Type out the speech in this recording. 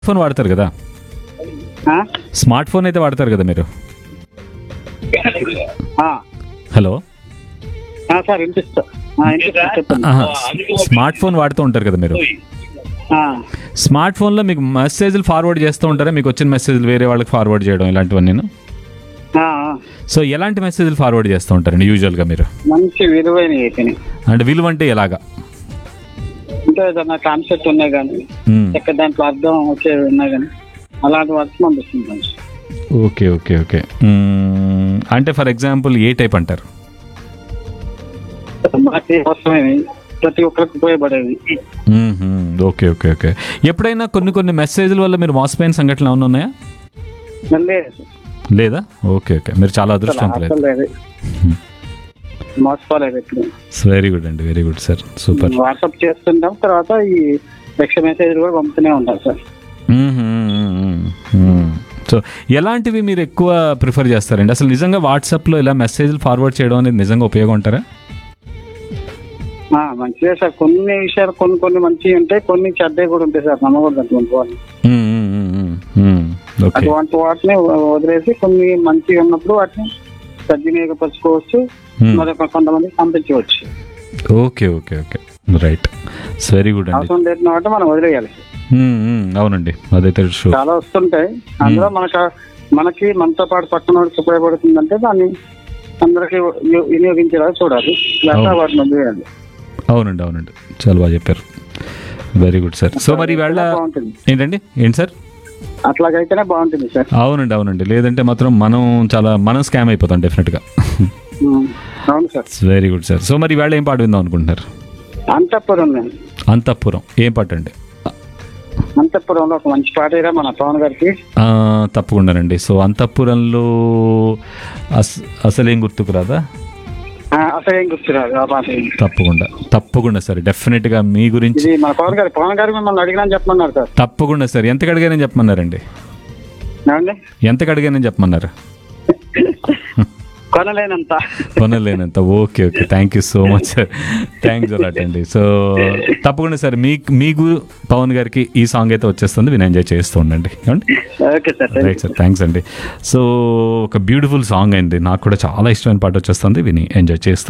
Phone వాడతారు కదా ఆ? స్మార్ట్ ఫోన్ అయితే వాడతారు కదా మీరు ఆ. హలో ఆ, సార్ వినిపిస్తా ఆ, వినిపిస్తా చెప్పండి ఆహా, స్మార్ట్ ఫోన్ వాడుతూ ఉంటారు కదా మీరు ఆ. స్మార్ట్ ఫోన్లో మీకు మెసేజ్లు ఫార్వర్డ్ చేస్తూ ఉంటారా మీకు వచ్చిన మెసేజ్లు వేరే వాళ్ళకి ఫార్వర్డ్ చేయడం ఇలాంటివన్నీ ఆ, ఆ. సో ఎలాంటి మెసేజ్లు ఫార్వర్డ్ చేస్తూ ఉంటారండి యూజువల్గా మీరు మంచి విలువైన అయిపోయినాయి అంటే విలువ అంటే ఎలాగా ఇంకా ఏదైనా కాన్సెప్ట్ ఉన్నాయి కానీ మ్మ్. ఎక్కడ దాంట్లో అర్థం వచ్చేవి ఉన్నాయి కానీ అలాంటి వర్క్ పంపిస్తుంటాం ఓకే ఓకే ఓకే మ్మ్. అంటే ఫర్ ఎగ్జాంపుల్ ఏ టైప్ అంటారు మనకి అవసరమైనవి ప్రతి ఒక్కరికి ఉపయోగపడేవి మ్మ్. ఓకే ఓకే ఓకే ఎప్పుడైనా కొన్ని కొన్ని మెసేజ్ల వల్ల మీరు మోసపోయిన సంఘటనలు ఏమైనా ఉన్నాయా మళ్ళీ లేదా ఓకే ఓకే మీరు చాలా అదృష్టవంతులేదు అసలు లేదు మోసపోలేదు ఎప్పుడు వెరీ గుడ్ అండి very good sir super WhatsApp చేస్తుంటాం తర్వాత ఈ టెక్స్ట్ మెసేజ్ కూడా పంపుతూనే ఉంటాం సార్ సో ఎలాంటివి మీరు ఎక్కువ ప్రిఫర్ చేస్తారండి అసలు నిజంగా వాట్సాప్లో ఇలా మెసేజ్లు ఫార్వర్డ్ చేయడం అనేది నిజంగా ఉపయోగం అంటారా ఆ, మంచిదే సార్ కొన్ని విషయాలు కొన్ని కొన్ని మంచివి ఉంటాయి కొన్ని చెడ్డవి కూడా ఉంటాయి సార్ నమ్మకూడదు అటువంటి వాటిని మ్మ్, మ్మ్, మ్మ్, మ్మ్. ఓకే అటువంటి వాటిని వ- వదిలేసి కొన్ని మంచివి ఉన్నప్పుడు వాటిని సద్వినియోగపరచుకోవచ్చు Hmm. మరి కొంతమంది పంపించవచ్చు okay okay okay right very good అండి అవసరం లేని వాటి మనం వదిలేయాలి మ్మ్, మ్మ్. అవునండి అదైతే షూ చాలా వస్తుంటాయి అందులో మనకు మనకి మనతో పాటు పక్కన వాడికి ఉపయోగపడుతుందంటే దాన్ని అందరికి వి- వినియోగించేలా చూడాలి లేకపోతే అవును. వాటిని వదిలేయాలి అవునండి అవునండి చాలా బాగా చెప్పారు వెరీ గుడ్ సార్ సో మరి వేళ బాగుంటుంది ఏంటండి ఏంటి సార్ అట్లాగైతేనే బాగుంటుంది సార్ అవునండి అవునండి లేదంటే మాత్రం మనం చాలా మనం స్కామ్ అయిపోతాం డెఫినెట్గా Hmm. అవును sir very good sir so మరి వేళ ఏం పాట విందాం అనుకుంటున్నారు అంతఃపురం నేను అంతఃపురం ఏం పాట అండి అంతఃపురంలో ఒక మంచి పాట ఏరా మన పవన్ గారికి ఆ, తప్పకుండానండి సో అంతఃపురంలో అస్ అసలేం గుర్తుకు రాదా ఆ, అసలు ఏం గుర్తురాదు ఆ పాట ఏం. తప్పకుండా తప్పకుండా సార్ డెఫినెట్గా మీ గురించి ఇది మన పవన్ గారి పవన్ గారికి మిమ్మల్ని అడిగినా చెప్పమన్నారు సార్ తప్పకుండా సార్ ఎంతకు అడిగానని చెప్పమన్నారండి ఏమండి ఎంతకు అడిగానని చెప్పమన్నారు కొనలేనంత కొనలేనంత okay okay thank you so much sir thanks a lot అండి సో తప్పకుండా సార్ మీ మీకు పవన్ గారికి ఈ సాంగ్ అయితే వచ్చేస్తుంది విని ఎంజాయ్ చేస్తూ ఉండండి ఏమండి okay sir right sir thanks అండి సో ఒక బ్యూటిఫుల్ సాంగ్ అయింది నాకు కూడా చాలా ఇష్టమైన పాట వచ్చేస్తుంది విని ఎంజాయ్ చేస్తూ